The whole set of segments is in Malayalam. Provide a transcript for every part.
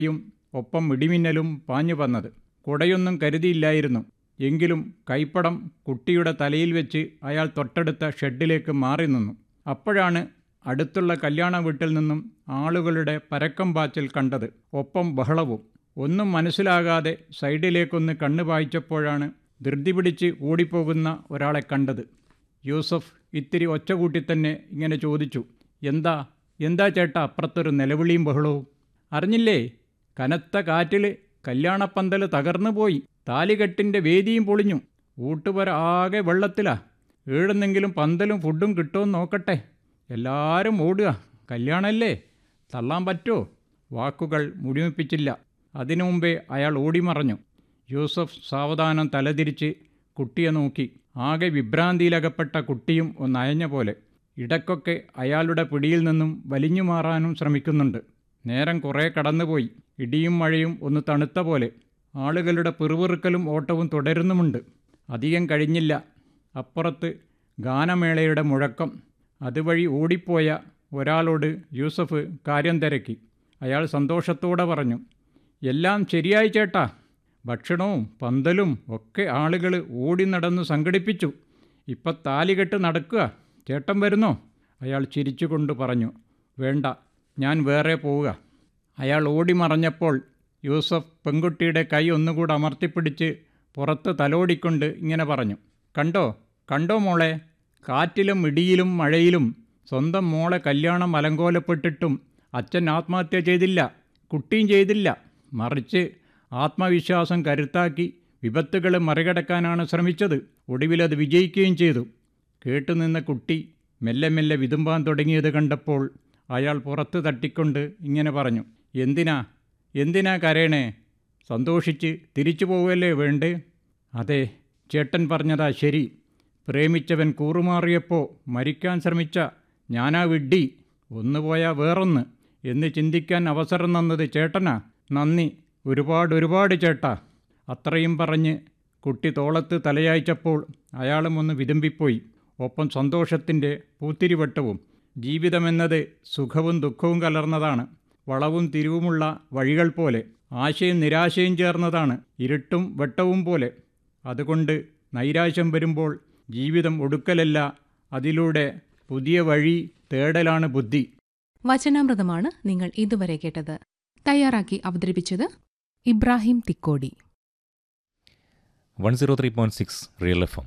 യും ഒപ്പം ഇടിമിന്നലും പാഞ്ഞു വന്നത് കുടയൊന്നും കരുതിയില്ലായിരുന്നു എങ്കിലും കൈപ്പടം കുട്ടിയുടെ തലയിൽ വെച്ച് അയാൾ തൊട്ടടുത്ത ഷെഡിലേക്ക് മാറി നിന്നു അപ്പോഴാണ് അടുത്തുള്ള കല്യാണ വീട്ടിൽ നിന്നും ആളുകളുടെ പരക്കം പാച്ചിൽ കണ്ടത് ഒപ്പം ബഹളവും ഒന്നും മനസ്സിലാകാതെ സൈഡിലേക്കൊന്ന് കണ്ണു പായിച്ചപ്പോഴാണ് ധൃതി പിടിച്ച് ഓടിപ്പോകുന്ന ഒരാളെ കണ്ടത് യൂസഫ് ഇത്തിരി ഒച്ച കൂട്ടി തന്നെ ഇങ്ങനെ ചോദിച്ചു എന്താ എന്താ ചേട്ടാ അപ്പുറത്തൊരു നിലവിളിയും ബഹളവും അറിഞ്ഞില്ലേ കനത്ത കാറ്റിൽ കല്യാണപ്പന്തൽ തകർന്നു പോയി താലികെട്ടിൻ്റെ വേദിയും പൊളിഞ്ഞു ഊട്ടുപുര ആകെ വെള്ളത്തിലാ ഏഴുന്നെങ്കിലും പന്തലും ഫുഡും കിട്ടുമെന്ന് നോക്കട്ടെ എല്ലാവരും ഓടുക കല്യാണമല്ലേ തള്ളാൻ പറ്റുമോ വാക്കുകൾ മുടിമിപ്പിച്ചില്ല അതിനു മുമ്പേ അയാൾ ഓടിമറഞ്ഞു യൂസഫ് സാവധാനം തലതിരിച്ച് കുട്ടിയെ നോക്കി ആകെ വിഭ്രാന്തിയിലകപ്പെട്ട കുട്ടിയും ഒന്നയഞ്ഞ പോലെ ഇടയ്ക്കൊക്കെ അയാളുടെ പിടിയിൽ നിന്നും വലിഞ്ഞു മാറാനും ശ്രമിക്കുന്നുണ്ട് നേരം കുറേ കടന്നുപോയി ഇടിയും മഴയും ഒന്ന് തണുത്ത പോലെ ആളുകളുടെ പിറുപിറുക്കലും ഓട്ടവും തുടരുന്നുമുണ്ട് അധികം കഴിഞ്ഞില്ല അപ്പുറത്ത് ഗാനമേളയുടെ മുഴക്കം അതുവഴി ഓടിപ്പോയ ഒരാളോട് യൂസഫ് കാര്യം തിരക്കി അയാൾ സന്തോഷത്തോടെ പറഞ്ഞു എല്ലാം ശരിയായി ചേട്ടാ ഭക്ഷണവും പന്തലും ഒക്കെ ആളുകൾ ഓടി നടന്ന് സംഘടിപ്പിച്ചു ഇപ്പം താലികെട്ട് നടക്കുക ചേട്ടൻ വരുന്നോ അയാൾ ചിരിച്ചുകൊണ്ട് പറഞ്ഞു വേണ്ട ഞാൻ വേറെ പോവുക അയാൾ ഓടി മറഞ്ഞപ്പോൾ യൂസഫ് പെൺകുട്ടിയുടെ കൈ ഒന്നുകൂടെ അമർത്തിപ്പിടിച്ച് പുറത്ത് തലോടിക്കൊണ്ട് ഇങ്ങനെ പറഞ്ഞു കണ്ടോ കണ്ടോ മോളെ കാറ്റിലും ഇടിയിലും മഴയിലും സ്വന്തം മോളെ കല്യാണം അലങ്കോലപ്പെട്ടിട്ടും അച്ഛൻ ആത്മഹത്യ ചെയ്തില്ല കുട്ടിയും ചെയ്തില്ല മറിച്ച് ആത്മവിശ്വാസം കരുത്താക്കി വിപത്തുകളെ മറികടക്കാനാണ് ശ്രമിച്ചത് ഒടുവിലത് വിജയിക്കുകയും ചെയ്തു കേട്ടുനിന്ന കുട്ടി മെല്ലെ മെല്ലെ വിതുമ്പാൻ തുടങ്ങിയത് കണ്ടപ്പോൾ അയാൾ പുറത്ത് തട്ടിക്കൊണ്ട് ഇങ്ങനെ പറഞ്ഞു എന്തിനാ എന്തിനാ കരയണേ സന്തോഷിച്ച് തിരിച്ചു പോവുകയല്ലേ വേണ്ടേ അതെ ചേട്ടൻ പറഞ്ഞതാ ശരി പ്രേമിച്ചവൻ കൂറുമാറിയപ്പോൾ മരിക്കാൻ ശ്രമിച്ച ഞാനാ വിഡ്ഡി ഒന്ന് പോയാൽ വേറൊന്ന് എന്ന് ചിന്തിക്കാൻ അവസരം തന്നത് ചേട്ടനാ നന്ദി ഒരുപാട് ഒരുപാട് ചേട്ടാ അത്രയും പറഞ്ഞ് കുട്ടി തോളത്ത് തലയായിച്ചപ്പോൾ അയാളും ഒന്ന് വിതുമ്പിപ്പോയി ഒപ്പം സന്തോഷത്തിൻ്റെ പൂത്തിരിവട്ടവും ജീവിതമെന്നത് സുഖവും ദുഃഖവും കലർന്നതാണ് വളവും തിരിവുമുള്ള വഴികൾ പോലെ ആശയും നിരാശയും ചേർന്നതാണ് ഇരുട്ടും വെട്ടവും പോലെ അതുകൊണ്ട് നൈരാശ്യം വരുമ്പോൾ ജീവിതം ഒടുക്കലല്ല അതിലൂടെ പുതിയ വഴി തേടലാണ് ബുദ്ധി വചനാമൃതമാണ് നിങ്ങൾ ഇതുവരെ കേട്ടത് തയ്യാറാക്കി അവതരിപ്പിച്ചത് Ibrahim Thikkodi one zero three point six real F M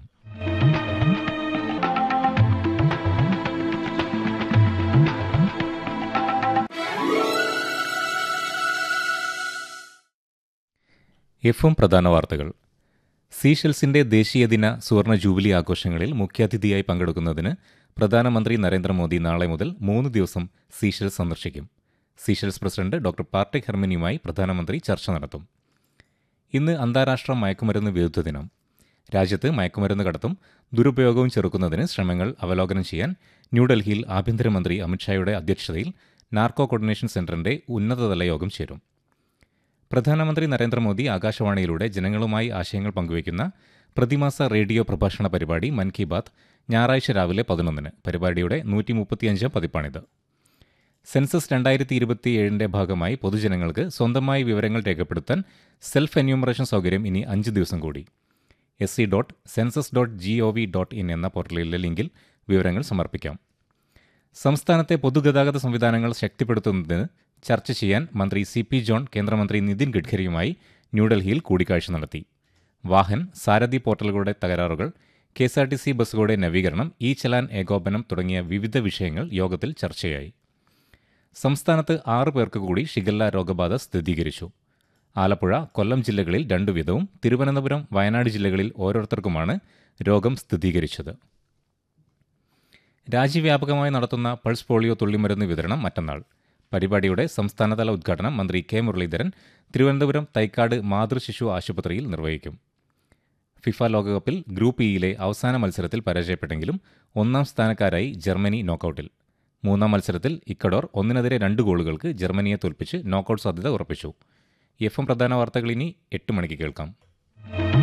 F M പ്രധാന വാർത്തകൾ സീഷെൽസിന്റെ ദേശീയ ദിന സുവർണ ജൂബിലി ആഘോഷങ്ങളിൽ മുഖ്യാതിഥിയായി പങ്കെടുക്കുന്നതിന് പ്രധാനമന്ത്രി നരേന്ദ്രമോദി നാളെ മുതൽ മൂന്ന് ദിവസം സീഷെൽസ് സന്ദർശിക്കും സീഷെൽസ് പ്രസിഡന്റ് ഡോക്ടർ പാർട്ടിക് ഹെർമിനിയുമായി പ്രധാനമന്ത്രി ചർച്ച നടത്തും ഇന്ന് അന്താരാഷ്ട്ര മയക്കുമരുന്ന് വിരുദ്ധ ദിനം രാജ്യത്ത് മയക്കുമരുന്ന് കടത്തും ദുരുപയോഗവും ചെറുക്കുന്നതിന് ശ്രമങ്ങൾ അവലോകനം ചെയ്യാൻ ന്യൂഡൽഹിയിൽ ആഭ്യന്തരമന്ത്രി അമിത്ഷായുടെ അധ്യക്ഷതയിൽ നാർക്കോ കോർഡിനേഷൻ സെന്ററിന്റെ ഉന്നതതല യോഗം ചേരും പ്രധാനമന്ത്രി നരേന്ദ്രമോദി ആകാശവാണിയിലൂടെ ജനങ്ങളുമായി ആശയങ്ങൾ പങ്കുവയ്ക്കുന്ന പ്രതിമാസ റേഡിയോ പ്രഭാഷണ പരിപാടി മൻ കി ബാത്ത് ഞായറാഴ്ച രാവിലെ പതിനൊന്നിന് പരിപാടിയുടെ നൂറ്റി മുപ്പത്തിയഞ്ചാം പതിപ്പാണിത് സെൻസസ് രണ്ടായിരത്തി ഇരുപത്തിയേഴിന്റെ ഭാഗമായി പൊതുജനങ്ങൾക്ക് സ്വന്തമായി വിവരങ്ങൾ രേഖപ്പെടുത്താൻ സെൽഫ് എന്യൂമറേഷൻ സൗകര്യം ഇനി അഞ്ച് ദിവസം കൂടി S C dot census dot G O V dot in എന്ന പോർട്ടലിലെ ലിങ്കിൽ വിവരങ്ങൾ സമർപ്പിക്കാം സംസ്ഥാനത്തെ പൊതുഗതാഗത സംവിധാനങ്ങൾ ശക്തിപ്പെടുത്തുന്നതിന് ചർച്ച ചെയ്യാൻ മന്ത്രി സി പി ജോൺ കേന്ദ്രമന്ത്രി നിതിൻ ഗഡ്കരിയുമായി ന്യൂഡൽഹിയിൽ കൂടിക്കാഴ്ച നടത്തി വാഹൻ സാരഥി പോർട്ടലുകളുടെ തകരാറുകൾ K S R T C ബസ്സുകളുടെ നവീകരണം ഇ ചലാൻ ഏകോപനം തുടങ്ങിയ വിവിധ വിഷയങ്ങൾ യോഗത്തിൽ ചർച്ചയായി സംസ്ഥാനത്ത് ആറ് പേർക്ക് കൂടി ഷിഗല്ല രോഗബാധ സ്ഥിരീകരിച്ചു ആലപ്പുഴ കൊല്ലം ജില്ലകളിൽ രണ്ടു വീതവും തിരുവനന്തപുരം വയനാട് ജില്ലകളിൽ ഓരോരുത്തർക്കുമാണ് രോഗം സ്ഥിരീകരിച്ചത് രാജ്യവ്യാപകമായി നടത്തുന്ന പൾസ് പോളിയോ തുള്ളിമരുന്ന് വിതരണം മറ്റന്നാൾ പരിപാടിയുടെ സംസ്ഥാനതല ഉദ്ഘാടനം മന്ത്രി കെ മുരളീധരൻ തിരുവനന്തപുരം തൈക്കാട് മാതൃശിശു ആശുപത്രിയിൽ നിർവഹിക്കും ഫിഫ ലോകകപ്പിൽ ഗ്രൂപ്പ് ഇയിലെ അവസാന മത്സരത്തിൽ പരാജയപ്പെട്ടെങ്കിലും ഒന്നാം സ്ഥാനക്കാരായി ജർമ്മനി നോക്കൌട്ടിൽ മൂന്നാം മത്സരത്തിൽ ഇക്കഡോർ ഒന്നിനെതിരെ രണ്ട് ഗോളുകൾക്ക് ജർമ്മനിയെ തോൽപ്പിച്ച് നോക്കൌട്ട് സാധ്യത ഉറപ്പിച്ചു എഫ് എം പ്രധാന വാർത്തകൾ ഇനി എട്ട് മണിക്ക് കേൾക്കാം